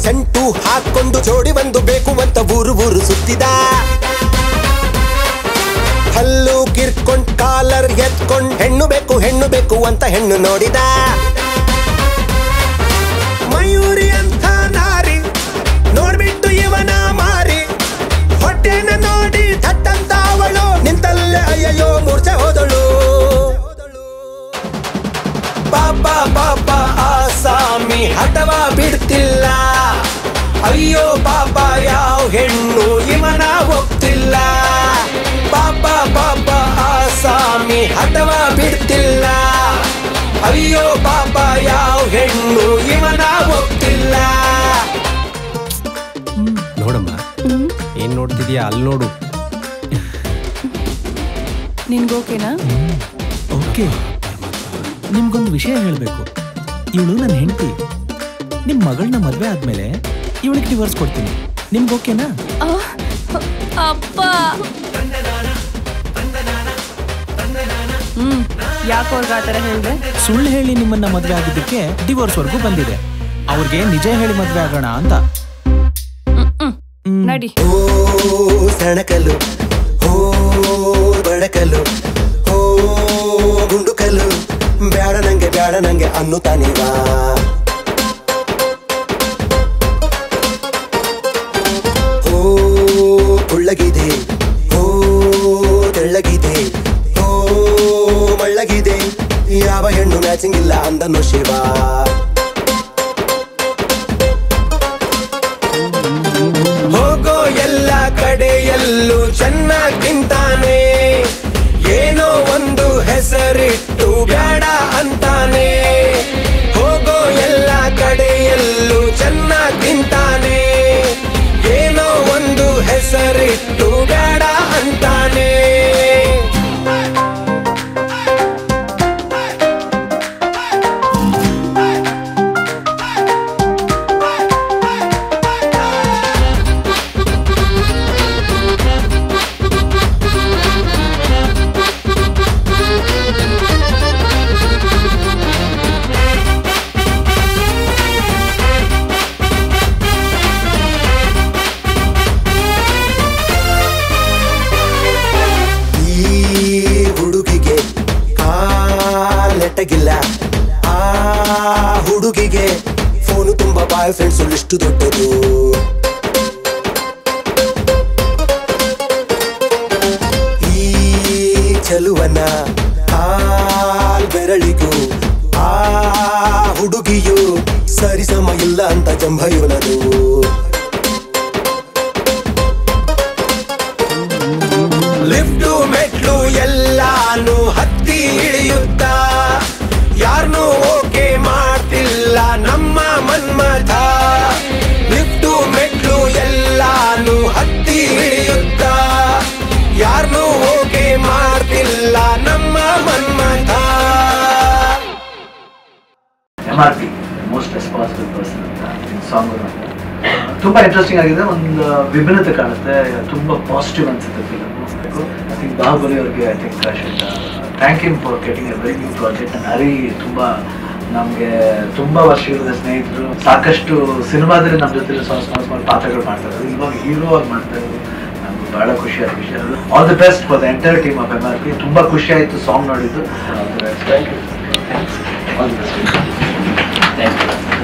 scent ಹಾಕೊಂಡು ಜೋಡಿ ಒಂದು ಬೇಕು ಅಂತ ಊರು ಊರು ಸುತ್ತಿದ ಹಲ್ಲು ಕಿರ್ಕೊಂಡ್ ಕಾಲರ್ ಎತ್ಕೊಂಡ್ ಹೆಣ್ಣು ಬೇಕು ಹೆಣ್ಣು ಬೇಕು ಅಂತ ಹೆಣ್ಣು ನೋಡಿದ ಮಯೂರಿ ಅಂತ ನಾರಿ ನೋಡ್ಬಿಟ್ಟು ಇವನ ಮಾರಿ ಹೊಟ್ಟೆನ ನೋಡಿ ಥಟ್ಟಂತ ಅವಳು ನಿಂತಲ್ಲೇ ಅಯ್ಯಯ್ಯೋ ಮೂರ್ಛೆ ಹೋದಳು ಪಾಪ ಪಾಪ ಆಸಾಮಿ ಹಠವ ಬಿಡ್ತಿಲ್ಲ ಅಯ್ಯೋ ಪಾಪ ಯಾವ ಹೆಣ್ಣು ಇವನ ಒಪ್ತಿಲ್ಲ ಪಾಪ ಪಾಪ ಆಸಾಮಿ ಹಠವ ಬಿಡ್ತಿಲ್ಲ ಅಯ್ಯೋ ಪಾಪ ಯಾವ ಹೆಣ್ಣು ಇವನ ಒಪ್ತಿಲ್ಲ ನೋಡಮ್ಮ ಏನ್ ನೋಡ್ತಿದ್ಯಾ ಅಲ್ಲಿ ನೋಡು ನಿನ್ಗೋಕೆನಾ ಓಕೆ ನಿಮ್ಗೊಂದು ವಿಷಯ ಹೇಳಬೇಕು ಇವಳು ನನ್ನ ಹೆಂಡತಿ ನಿಮ್ಮ ಮಗಳನ್ನ ಮದುವೆ ಆದ್ಮೇಲೆ ಇವಳಿಗೆ ಡಿವೋರ್ಸ್ ಕೊಡ್ತೀನಿ ನಿಮ್ಗೆ ಓಕೆನಾ ಅಪ್ಪ ಹ್ಮ್ ಯಾಕೆ ಅವ್ರಿಗೆ ಆ ಥರ ಹೇಳಿದೆ ಸುಳ್ಳು ಹೇಳಿ ನಿಮ್ಮನ್ನ ಮದುವೆ ಆಗಿದ್ದಕ್ಕೆ ಡಿವೋರ್ಸ್ ವರ್ಗೂ ಬಂದಿದೆ ಅವ್ರಿಗೆ ನಿಜ ಹೇಳಿ ಮದುವೆ ಆಗೋಣ ಅಂತ ನಡಿ ಓ ಸಣಕಲು ಓ ಬಡಕಲು ಓ ಗುಂಡುಕಲು ಬ್ಯಾಡ ನಂಗೆ ಬ್ಯಾಡ ನಂಗೆ ಅನ್ನುತ್ತಾನಿವಾ ಓ ಕುಳ್ಳಗಿದೆ ಓ ತೆಳ್ಳಗಿದೆ ಓ ಮಳ್ಳಗಿದೆ ಯಾವ ಹೆಣ್ಣು ಮ್ಯಾಚಿಂಗ್ ಇಲ್ಲ ಅಂದನು ಶಿವ ಹೋಗೋ ಎಲ್ಲ ಕಡೆಯಲ್ಲೂ ಚೆನ್ನಾಗಿಂತಾನೆ ಏನೋ ಒಂದು ಹೆಸರಿಟ್ಟು ಬೇಡ ಅಂತಾನೆ ಹೋಗೋ ಎಲ್ಲ ಕಡೆಯಲ್ಲೂ ಚೆನ್ನಾಗಿಂತಾನೆ ಏನೋ ಒಂದು ಹೆಸರಿಟ್ಟು ಬೇಡ ಅಂತಾನೆ ಈ ಹುಡುಗಿಗೆ ಕಾಲೆಟಗಿಲ್ಲ ಆ ಹುಡುಗಿಗೆ ಫೋನು ತುಂಬಾ ಬಾಯ್ ಫ್ರೆಂಡ್ಸ್ ಇಷ್ಟು ದೊಡ್ಡದು ಈ ಚಲುವನ ಕಾಲ್ ಬೆರಳಿಗೂ ಆ ಹುಡುಗಿಯು ಸರಿಸಮ ಇಲ್ಲ ಅಂತ ಜಂಭ ಇವನದು ಲಿಫ್ಟು ಮೆಟ್ಲು ಎಲ್ಲಾನು ಹತ್ತಿ ಇಳಿಯುತ್ತ ಯಾರನ್ನೂ ಓಕೆ ಮಾಡ್ತಿಲ್ಲ ನಮ್ಮ ಮನ್ಮಥ ಲಿಫ್ಟು ಮೆಟ್ಲು ಎಲ್ಲಾನು ಹತ್ತಿ ಇಳಿಯುತ್ತ ಯಾರನ್ನೂ ಓಕೆ ಮಾಡ್ತಿಲ್ಲ ನಮ್ಮ Manmatha M R P most responsible person ಅಂತ ಸಾಂಗ್ ತುಂಬಾ ಇಂಟ್ರೆಸ್ಟಿಂಗ್ ಆಗಿದೆ ಒಂದು ವಿಭಿನ್ನತೆ ಕಾಣುತ್ತೆ ತುಂಬಾ ಪಾಸಿಟಿವ್ ಅನ್ಸುತ್ತೆ ಫಿಲಮ್ ಐ ಥಿಂಕ್ ಬಾಹುಬಲಿ ಅವ್ರಿಗೆ I think should thank you for getting a very new project and Hari ತುಂಬಾ ನಮಗೆ ತುಂಬಾ ವರ್ಷಗಳ ಸ್ನೇಹಿತರು ಸಾಕಷ್ಟು ಸಿನಿಮಾದಲ್ಲಿ ನಮ್ಮ ಜೊತೆ ಸ್ಮಾಲ್ ಸ್ಮಾಲ್ ಪಾತ್ರಗಳು ಮಾಡ್ತಾ ಇದ್ದಾರೆ ಇವಾಗ ಹೀರೋ ಆಗಿ ಮಾಡ್ತಾ ಇರೋದು ನಮ್ಗೆ ಬಹಳ ಖುಷಿ ಆದ ವಿಷಯ all the best for the entire team of M R P ತುಂಬಾ ಖುಷಿ ಆಯ್ತು ಸಾಂಗ್ ನೋಡಿದ್ದು thank you all the best thank you